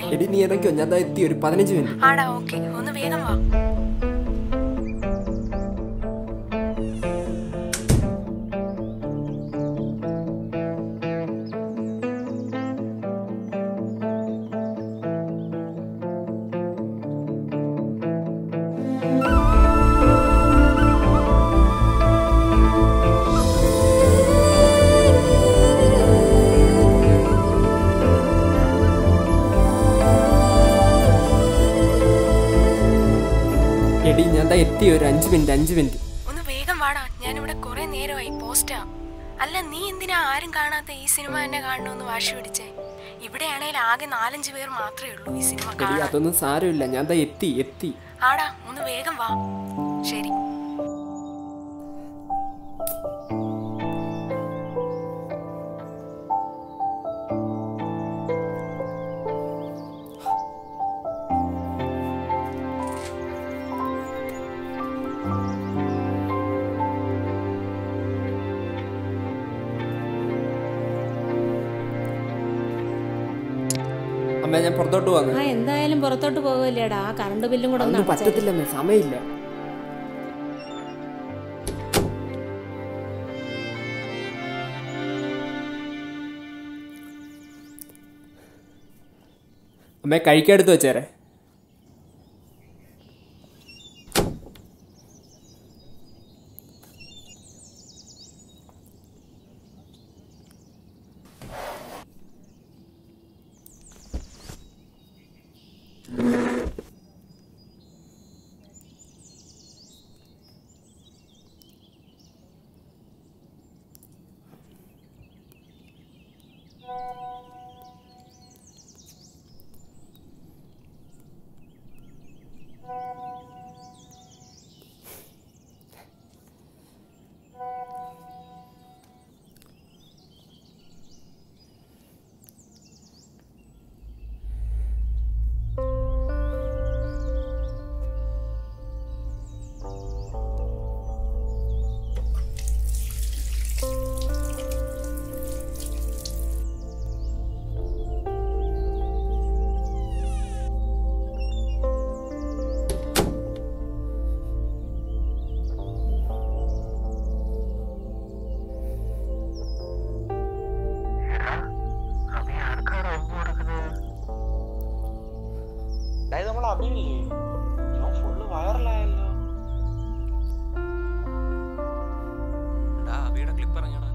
എടി നീ ഇറങ്ങിയോ ഞാൻ ദാ എത്തി ഒരു പതിനഞ്ച് മിനിറ്റ് ആടാ ഓക്കെ ഒന്ന് വേഗം വാ എടി ഞാൻ ദാ എത്തി ഒരു അഞ്ച് മിനിറ്റ് അഞ്ച് മിനിറ്റ് ഒന്ന് വേഗം വാടാ ഞാനിവിടെ കുറെ നേരമായി പോസ്റ്റാ അല്ല നീ എന്തിനാ ആരും കാണാത്ത ഈ സിനിമ എന്നെ കാണണമെന്ന് വാശി പിടിച്ചേ ഇവിടെയാണെങ്കിൽ ആകെ നാലഞ്ച് പേർ മാത്രമേ ഉള്ളൂ ഈ സിനിമ എടി കാണാൻ അതൊന്നും സാരമില്ല ഞാൻ ദാ എത്തി എത്തി ആടാ ഒന്ന് വേഗം വാ ശരി അമ്മ ഞാൻ പുറത്തോട്ട് വന്നു ആ എന്തായാലും പുറത്തോട്ട് പോകില്ലേടാ ആ കറണ്ട് ബില്ലും കൂടെ ഒന്ന് അതൊന്നും അടച്ചേ പറ്റത്തില്ലമ്മേ സമയമില്ല അമ്മേ കഴിക്കാടുത്ത് വെച്ചേരെ അതായത് നമ്മൾ അഭിയില്ലേ ഇവൻ ഫുള്ള് വൈറലായല്ലോ എടാ അബിയുടെ ക്ലിപ്പ് ഇറങ്ങിയടാ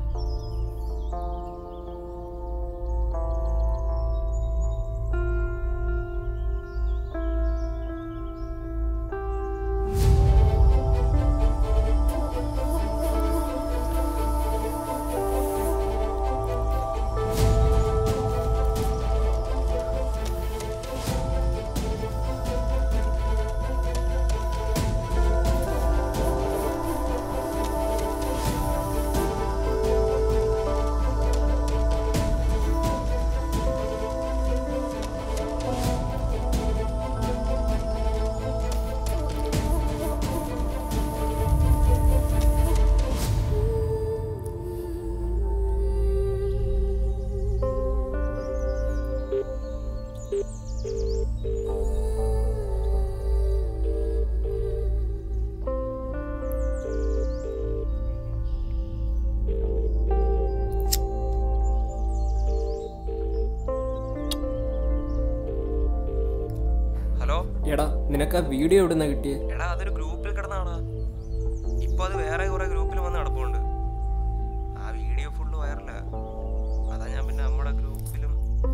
ഹലോ എടാ നിനക്ക് ആ വീഡിയോ എവിടുന്ന കിട്ടിയേ എടാ അതൊരു ഗ്രൂപ്പിൽ കിടന്നാടാ ഇപ്പൊ അത് വേറെ കുറെ ഗ്രൂപ്പിൽ വന്ന് നടപ്പുണ്ട് ആ വീഡിയോ ഫുള്ള് വൈറലാ അതാ ഞാൻ പിന്നെ നമ്മുടെ ഗ്രൂപ്പിലും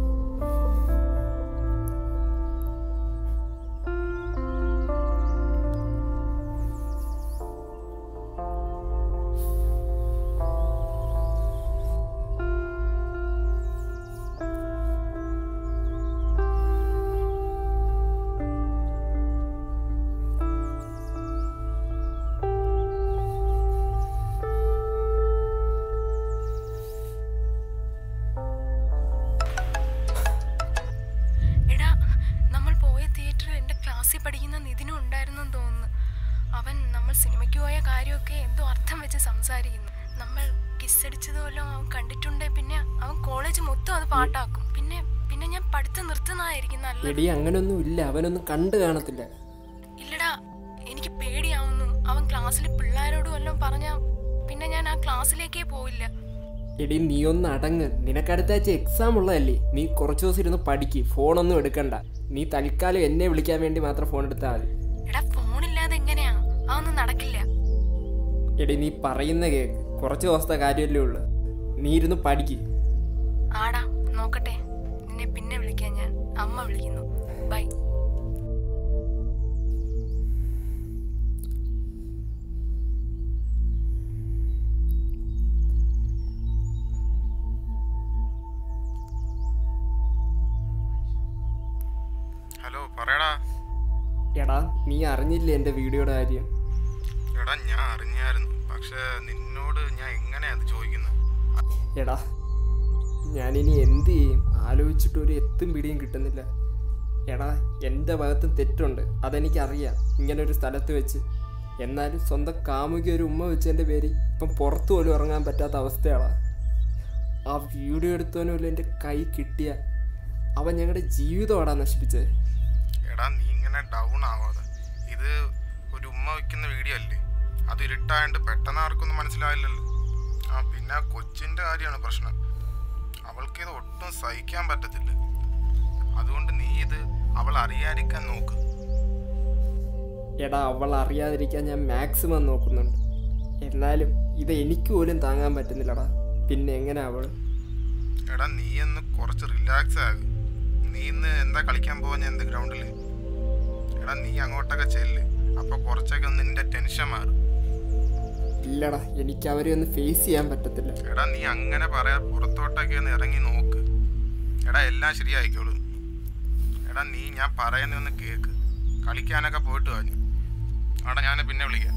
എടാ നമ്മൾ പോയ തിയേറ്ററിൽ എൻ്റെ ക്ലാസ്സിൽ പഠിക്കുന്ന നിതിനും ഉണ്ടായിരുന്നെന്ന് തോന്നുന്നു അവൻ നമ്മൾ സിനിമയ്ക്ക് പോയ കാര്യമൊക്കെ എന്തോ അർത്ഥം വെച്ച് സംസാരിക്കുന്നു നമ്മൾ കിസ്സടിച്ചതുമല്ലോ അവൻ കണ്ടിട്ടുണ്ടേ പിന്നെ അവൻ കോളേജ് മൊത്തം അത് പാട്ടാക്കും പിന്നെ പിന്നെ ഞാൻ പഠിത്തം നിർത്തുന്നതായിരിക്കും നല്ലത് എടി അങ്ങനൊന്നും ഇല്ല അവനൊന്നും കണ്ടു കാണത്തില്ല ഇല്ലടാ എനിക്ക് പേടിയാവുന്നു അവൻ ക്ലാസ്സിൽ പിള്ളേരോട് വല്ലതും പറഞ്ഞാ പിന്നെ ഞാൻ ആ ക്ലാസ്സിലേക്കേ പോവില്ല എടി നീ ഒന്ന് അടങ്ങ് നിനക്ക് അടുത്ത ആഴ്ച എക്സാം ഉള്ളതല്ലേ നീ കുറച്ച് ദിവസം ഇരുന്ന് പഠിക്ക് ഫോണൊന്നും എടുക്കണ്ട നീ തൽക്കാലം എന്നെ വിളിക്കാൻ വേണ്ടി മാത്രം ഫോൺ എടുത്താൽ മതി എടാ ഫോണില്ലാതെ എങ്ങനെയാ അതൊന്നും നടക്കില്ല എടി നീ പറയുന്ന കേക്ക് കുറച്ച് ദിവസത്തെ കാര്യമല്ലേ ഉള്ളു നീ ഇരുന്ന് പഠിക്ക് ആടാ നോക്കട്ടെ നിന്നെ പിന്നെ വിളിക്കാൻ ഞാൻ അമ്മ വിളിക്കുന്നു ബൈ ഹലോ പറയടാ എടാ നീ അറിഞ്ഞില്ലേ എൻ്റെ വീഡിയോയുടെ കാര്യം എടാ ഞാൻ അറിഞ്ഞായിരുന്നു പക്ഷെ നിന്നോട് ഞാൻ എങ്ങനെയാ അത് ചോദിക്കുന്നത് എടാ ഞാനിനി എന്ത് ചെയ്യും ആലോചിച്ചിട്ട് ഒരു എത്തും പിടിയും കിട്ടുന്നില്ല എടാ എൻ്റെ ഭാഗത്തും തെറ്റുണ്ട് അതെനിക്കറിയാം ഇങ്ങനെ ഒരു സ്ഥലത്ത് വെച്ച് എന്നാലും സ്വന്തം കാമുകി ഒരു ഉമ്മ വെച്ചതിൻ്റെ പേര് ഇപ്പം പുറത്തു പോലും ഇറങ്ങാൻ പറ്റാത്ത അവസ്ഥയാടാ ആ വീഡിയോ എടുത്തവനുമില്ല എൻ്റെ കൈ കിട്ടിയ അവൻ ഞങ്ങളുടെ ജീവിതമാടാ നശിപ്പിച്ചത് എടാ നീ ഇങ്ങനെ ഡൗൺ ആവാതെ ഇത് ഒരു ഉമ്മ വയ്ക്കുന്ന വീഡിയോ അല്ലേ അത് ഇരുട്ടായണ്ട് പെട്ടെന്ന് ആർക്കൊന്നും മനസ്സിലായില്ലല്ലോ ആ പിന്നെ ആ കൊച്ചിൻ്റെ കാര്യമാണ് പ്രശ്നം അവൾക്ക് ഇത് ഒട്ടും സഹിക്കാൻ പറ്റത്തില്ല അതുകൊണ്ട് നീ ഇത് അവൾ അറിയാതിരിക്കാൻ നോക്ക് എടാ അവൾ അറിയാതിരിക്കാൻ ഞാൻ മാക്സിമം നോക്കുന്നുണ്ട് എന്നാലും ഇത് എനിക്ക് പോലും താങ്ങാൻ പറ്റുന്നില്ലടാ പിന്നെ എങ്ങനെ അവൾ എടാ നീ ഒന്ന് കുറച്ച് റിലാക്സ് ആക് നീ ഇന്ന് എന്താ കളിക്കാൻ പോവാൻ എന്ത് ഗ്രൗണ്ടിൽ എടാ നീ അങ്ങോട്ടൊക്കെ ചെല്ല് അപ്പൊ കുറച്ചൊക്കെ ഒന്ന് നിന്റെ ടെൻഷൻ മാറും ഇല്ലടാ എനിക്ക് അവരെ ഒന്ന് ഫേസ് ചെയ്യാൻ പറ്റത്തില്ല എടാ നീ അങ്ങനെ പറയാ പുറത്തോട്ടൊക്കെ ഒന്ന് ഇറങ്ങി നോക്ക് എടാ എല്ലാം ശരിയായിക്കോളൂ എടാ നീ ഞാൻ പറയുന്ന ഒന്ന് കേക്ക് കളിക്കാനൊക്കെ പോയിട്ട് വാ നീ. എടാ ഞാൻ പിന്നെ വിളിക്കാം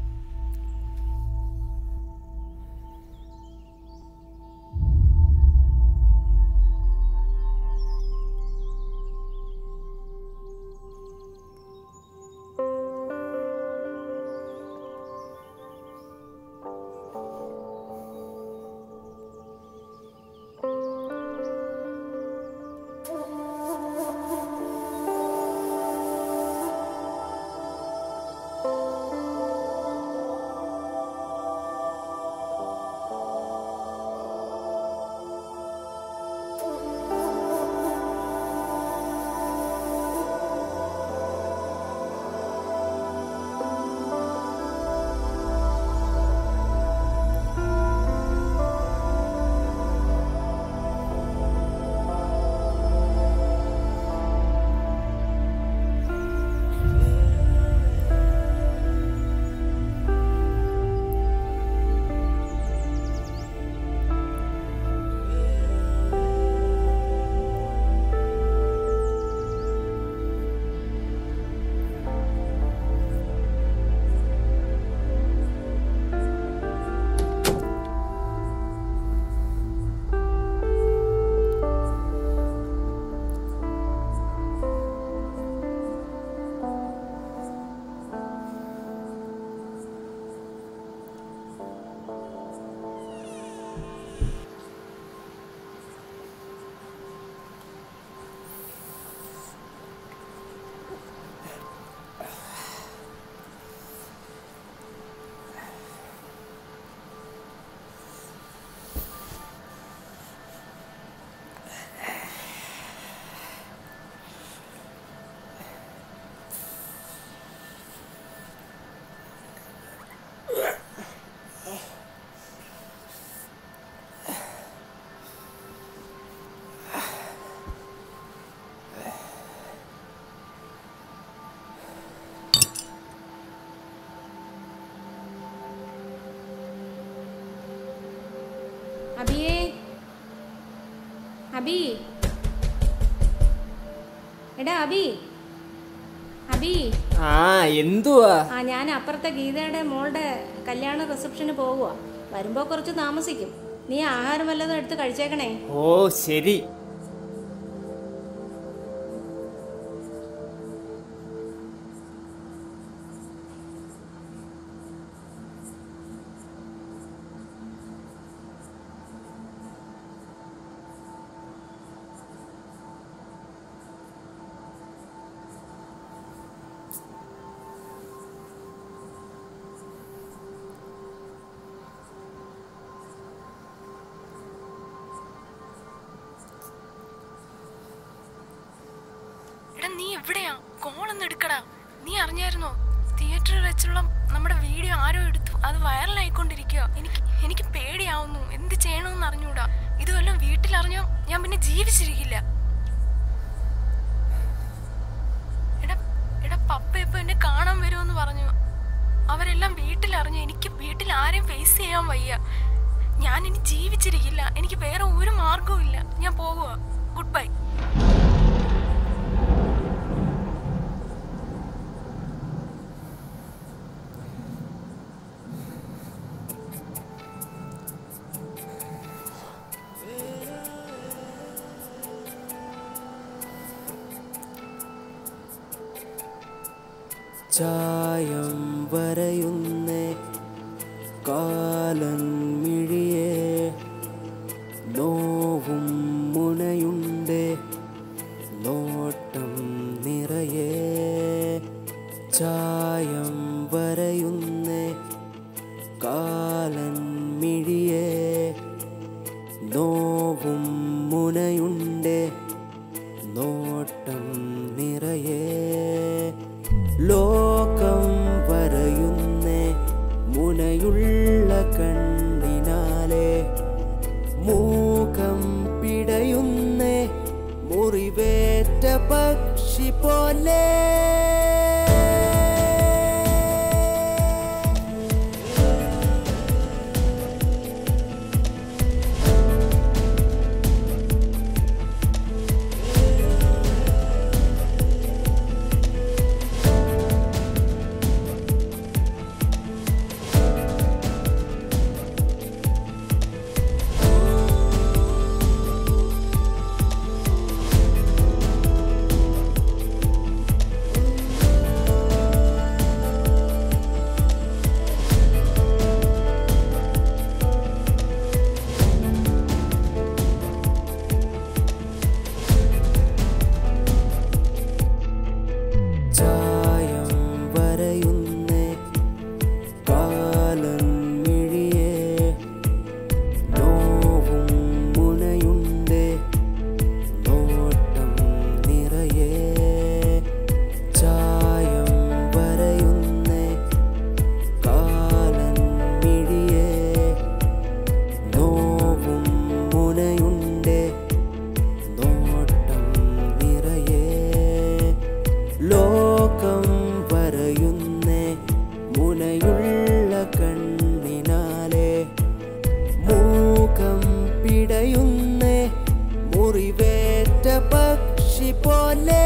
അബിയേ അബി എടാ അബി അബി ആ എന്തുവാ ആ ഞാൻ അപ്പുറത്തെ ഗീതയുടെ മോളുടെ കല്യാണ റിസപ്ഷന് പോവുക വരുമ്പോൾ കുറച്ച് താമസിക്കും നീ ആഹാരം വല്ലതും എടുത്ത് കഴിച്ചേക്കണേ ഓ ശരി നീ എവിടെയാ കോളൊന്നും എടുക്കടാ നീ അറിഞ്ഞായിരുന്നോ തിയേറ്ററിൽ വെച്ചുള്ള നമ്മുടെ വീഡിയോ ആരോ എടുത്തു അത് വൈറലായിക്കൊണ്ടിരിക്കുക എനിക്ക് എനിക്ക് പേടിയാവുന്നു എന്ത് ചെയ്യണമെന്ന് അറിഞ്ഞൂടാ ഇത് വല്ലതും വീട്ടിൽ അറിഞ്ഞോ ഞാൻ പിന്നെ ജീവിച്ചിരിക്കില്ല എടാ എടാ പപ്പ ഇപ്പൊ എന്നെ കാണാൻ വരുമെന്ന് പറഞ്ഞു അവരെല്ലാം വീട്ടിൽ അറിഞ്ഞു എനിക്ക് വീട്ടിൽ ആരെയും ഫേസ് ചെയ്യാൻ വയ്യ ഞാൻ ഇനി ജീവിച്ചിരിക്കില്ല എനിക്ക് വേറെ ഒരു മാർഗവും ഇല്ല ഞാൻ പോകുക ഗുഡ് ബൈ ചായം വരയുന്നേ കാലൻ മിഴിയേ നോവും മുനയുണ്ടേ നോട്ടം നിറയേ ചായം വരയുന്നേ കാലൻ മിഴിയേ നോവും മുനയുണ്ടേ നോട്ടം നിറയേ ലോകം വരയുന്നേ മുനയുള്ള കണ്ണിനാലെ മൂകം പിടയുന്നേ മുറിവേറ്റ പക്ഷി പോലെ ചായം വരയുന്നേ കാലൻ മിഴിയേ നോവും മുനയുണ്ടേ നോട്ടം നിറയേ ചായം വരയുന്നേ കാലൻ മിഴിയേ നോവും മുനയുണ്ടേ നോട്ടം നിറയേ ലോകം വരയുന്നേ മുനയുള്ള കണ്ണിനാലെ മൂകം പിടയുന്നേ മുറിവേറ്റ പക്ഷി പോലെ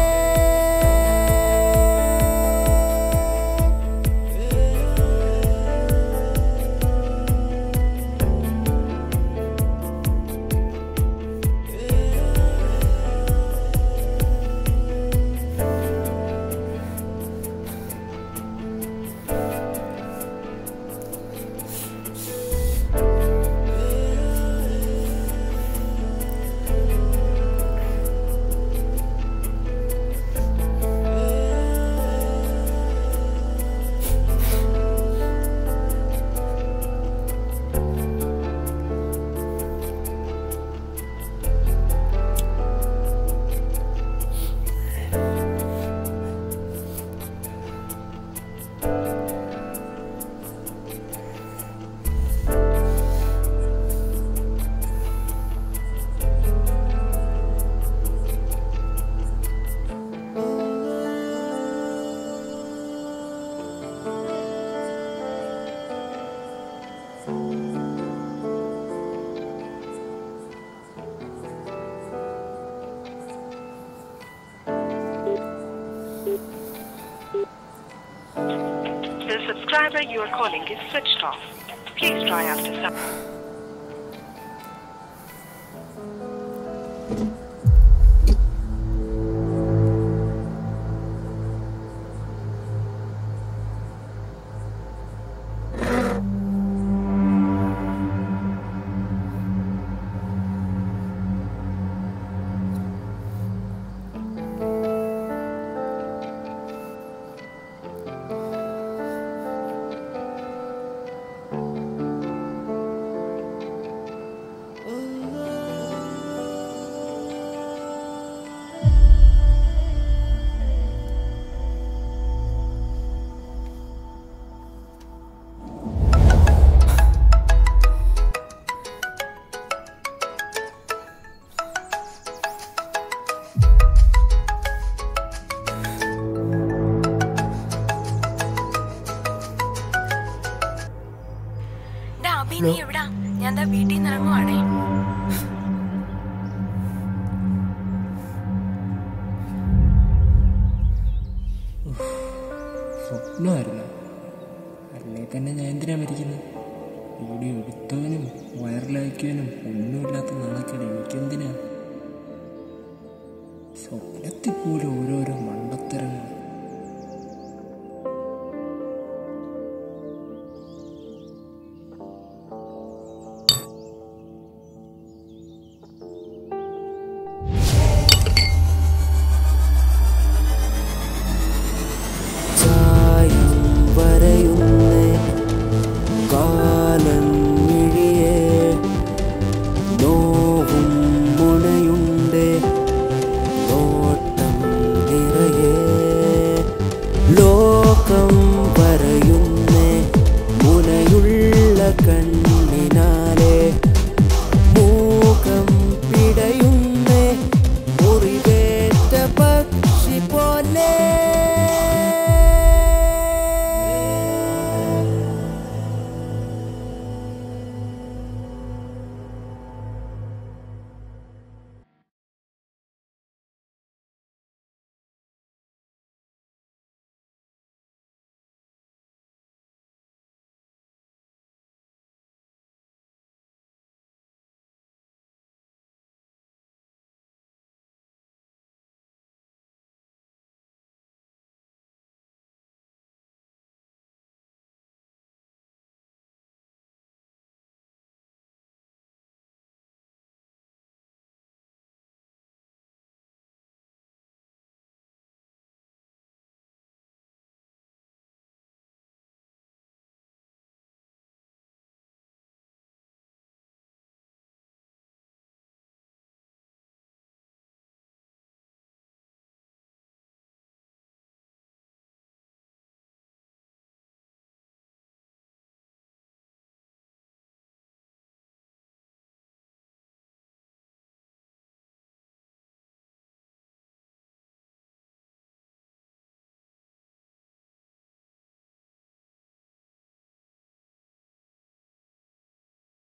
The subscriber you are calling is switched off. Please try after some. നീ എവിടാ ഞാൻ ദാ വീട്ടിൽ നിന്ന് ഇറങ്ങുവാണേ സ്വപ്നമായിരുന്നു അല്ലേ തന്നെ ഞാൻ എന്തിനാ മരിക്കുന്നത് വീഡിയോ എടുത്തവനും വൈറലാക്കിയവനും ഒന്നുമില്ലാത്ത നാണക്കേട് എനിക്കെന്തിനാ സ്വപ്നത്തിൽ പോലും ഓരോരോ മണ്ടത്തരങ്ങൾ ചായം വരയുന്നേ കാലൻ മിഴിയേ നോവും മുനയുണ്ടേ നോട്ടം നിറയേ ലോകം വരയുന്നേ മുനയുള്ള കണ്ണ